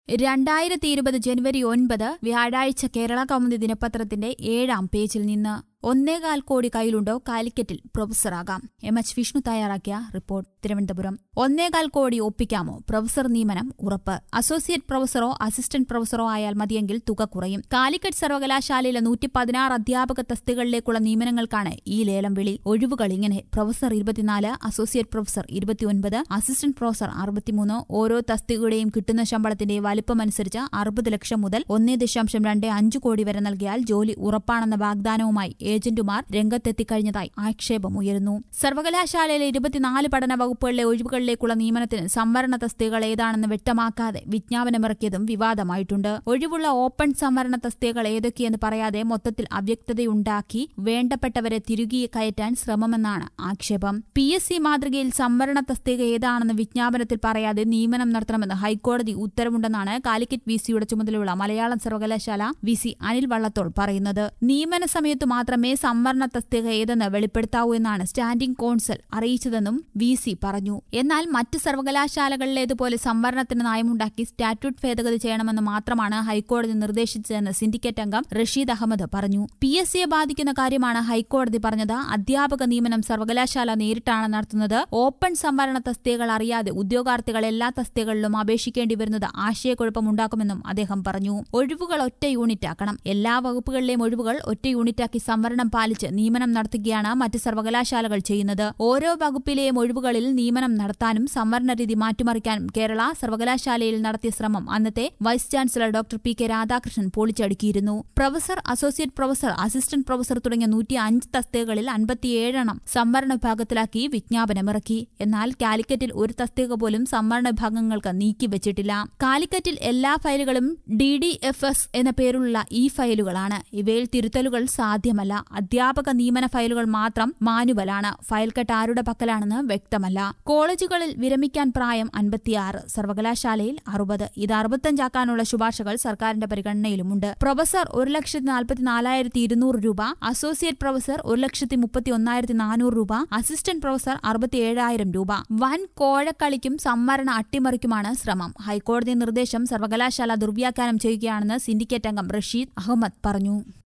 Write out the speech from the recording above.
രണ്ടായിരത്തി ഇരുപത് ജനുവരി ഒൻപത് വ്യാഴാഴ്ച കേരള കൗമുദി ദിനപത്രത്തിന്റെ ഏഴാം പേജിൽ നിന്ന് ഒന്നേകാൽ കോടി കയ്യിലുണ്ടോ കാലിക്കറ്റിൽ പ്രൊഫസറാകാം എം എച്ച് വിഷ്ണു തയ്യാറാക്കിയ റിപ്പോർട്ട് തിരുവനന്തപുരം ഒന്നേകാൽ കോടി ഒപ്പിക്കാമോ പ്രൊഫസർ നിയമനം ഉറപ്പ് അസോസിയേറ്റ് പ്രൊഫസറോ അസിസ്റ്റന്റ് പ്രൊഫസറോ ആയാൽ മതിയെങ്കിൽ തുക കുറയും കാലിക്കറ്റ് സർവകലാശാലയിലെ നൂറ്റി പതിനാറ് അധ്യാപക തസ്തികകളിലേക്കുള്ള നിയമനങ്ങൾക്കാണ് ഈ ലേലം വിളി ഒഴിവുകൾ ഇങ്ങനെ പ്രൊഫസർ ഇരുപത്തിനാല് അസോസിയേറ്റ് പ്രൊഫസർ ഇരുപത്തിയൊൻപത് അസിസ്റ്റന്റ് പ്രൊഫസർ അറുപത്തിമൂന്ന് ഓരോ തസ്തികയുടെയും കിട്ടുന്ന ശമ്പളത്തിന്റെ വലിപ്പമനുസരിച്ച് അറുപത് ലക്ഷം മുതൽ ഒന്നേ ദശാംശം രണ്ട് അഞ്ച് കോടി വരെ നൽകിയാൽ ജോലി ഉറപ്പാണെന്ന വാഗ്ദാനവുമായി ഏജന്റുമാർ രംഗത്തെത്തിക്കഴിഞ്ഞതായി ആക്ഷേപമുയരുന്നു സർവകലാശാലയിലെ ഇരുപത്തിനാല് പഠന വകുപ്പുകളിലെ ഒഴിവുകളിലേക്കുള്ള നിയമനത്തിന് സംവരണ തസ്തികകൾ ഏതാണെന്ന് വ്യക്തമാക്കാതെ വിജ്ഞാപനമിറക്കിയതും വിവാദമായിട്ടുണ്ട് ഒഴിവുള്ള ഓപ്പൺ സംവരണ തസ്തികകൾ ഏതൊക്കെയെന്ന് പറയാതെ മൊത്തത്തിൽ അവ്യക്തതയുണ്ടാക്കി വേണ്ടപ്പെട്ടവരെ തിരുകി കയറ്റാൻ ശ്രമമെന്നാണ് ആക്ഷേപം പി എസ് സി മാതൃകയിൽ സംവരണ തസ്തിക ഏതാണെന്ന് വിജ്ഞാപനത്തിൽ പറയാതെ നിയമനം നടത്തണമെന്ന് ഹൈക്കോടതി ഉത്തരവുണ്ടെന്നാണ് കാലിക്കറ്റ് വി സിയുടെ ചുമതലയുള്ള മലയാളം സർവകലാശാല വി സി അനിൽ വള്ളത്തോൾ പറയുന്നത് നിയമന സമയത്ത് മാത്രമേ സംവരണ തസ്തിക ഏതെന്ന് വെളിപ്പെടുത്താവൂ എന്നാണ് സ്റ്റാൻഡിംഗ് കോൺസൽ അറിയിച്ചതെന്നും വി സി പറഞ്ഞു എന്നാൽ മറ്റ് സർവകലാശാലകളിലേതുപോലെ സംവരണത്തിന് നയമുണ്ടാക്കി സ്റ്റാറ്റ്യൂട്ട് ഭേദഗതി ചെയ്യണമെന്ന് മാത്രമാണ് ഹൈക്കോടതി നിർദ്ദേശിച്ചതെന്ന് സിൻഡിക്കേറ്റ് അംഗം റഷീദ് അഹമ്മദ് പറഞ്ഞു പി എസ് സിയെ ബാധിക്കുന്ന കാര്യമാണ് ഹൈക്കോടതി പറഞ്ഞത് അധ്യാപക നിയമനം സർവകലാശാല നേരിട്ടാണ് നടത്തുന്നത് ഓപ്പൺ സംവരണ തസ്തികകൾ അറിയാതെ ഉദ്യോഗാർത്ഥികൾ എല്ലാ തസ്തികകളിലും അപേക്ഷിക്കേണ്ടി വരുന്നത് ആശയക്കുഴപ്പമുണ്ടാക്കുമെന്നും അദ്ദേഹം പറഞ്ഞു ഒഴിവുകൾ ഒറ്റ യൂണിറ്റ് ആക്കണം എല്ലാ വകുപ്പുകളിലെയും ഒഴിവുകൾ ഒറ്റ യൂണിറ്റാക്കി സംവരണം പാലിച്ച് നിയമനം നടത്തുകയാണ് മറ്റ് സർവകലാശാലകൾ ചെയ്യുന്നത് ഓരോ വകുപ്പിലെയും ഒഴിവുകളിൽ നിയമനം നടത്താനും സംവരണ രീതി മാറ്റിമറിക്കാനും കേരള സർവകലാശാലയിൽ നടത്തിയ ശ്രമം അന്നത്തെ vice chancellor doctor P K Radhakrishnan പൊളിച്ചടുക്കിയിരുന്നു professor associate professor assistant professor തുടങ്ങിയ നൂറ്റി അഞ്ച് തസ്തികകളിൽ അൻപത്തിയേഴെണ്ണം സംവരണ വിഭാഗത്തിലാക്കി വിജ്ഞാപനമിറക്കി എന്നാൽ കാലിക്കറ്റിൽ ഒരു തസ്തിക പോലും സംവരണ വിഭാഗങ്ങൾക്ക് നീക്കിവച്ചിട്ടില്ല കാലിക്കറ്റിൽ എല്ലാ ഫയലുകളും ഡി ഡി എഫ് എസ് എന്ന പേരുള്ള ഈ ഫയലുകളാണ് ഇവയിൽ തിരുത്തലുകൾ സാധ്യമല്ല അധ്യാപക നിയമന ഫയലുകൾ മാത്രം മാനുവലാണ് ഫയൽ കെട്ട് ആരുടെ പക്കലാണെന്ന് വ്യക്തമല്ല കോളേജുകളിൽ വിരമിക്കാൻ പ്രായം അൻപത്തിയാറ് സർവകലാശാലയിൽ അറുപത് ഇത് അറുപത്തഞ്ചാക്കാനുള്ള ശുപാർശകൾ സർക്കാരിന്റെ പരിഗണനയിലുമുണ്ട് പ്രൊഫസർ ഒരു ലക്ഷത്തി നാൽപ്പത്തിനാലായിരത്തി ഇരുന്നൂറ് രൂപ അസോസിയേറ്റ് പ്രൊഫസർ ഒരു ലക്ഷത്തി മുപ്പത്തി ഒന്നായിരത്തി നാനൂറ് രൂപ അസിസ്റ്റന്റ് പ്രൊഫസർ അറുപത്തിയേഴായിരം രൂപ വൻ കോഴക്കളിക്കും സംവരണ അട്ടിമറിക്കുമാണ് ശ്രമം ഹൈക്കോടതി നിർദ്ദേശം സർവകലാശാല ദുർവ്യാഖ്യാനം ചെയ്യുകയാണെന്ന് സിൻഡിക്കേറ്റ് അംഗം റഷീദ് അഹമ്മദ് പറഞ്ഞു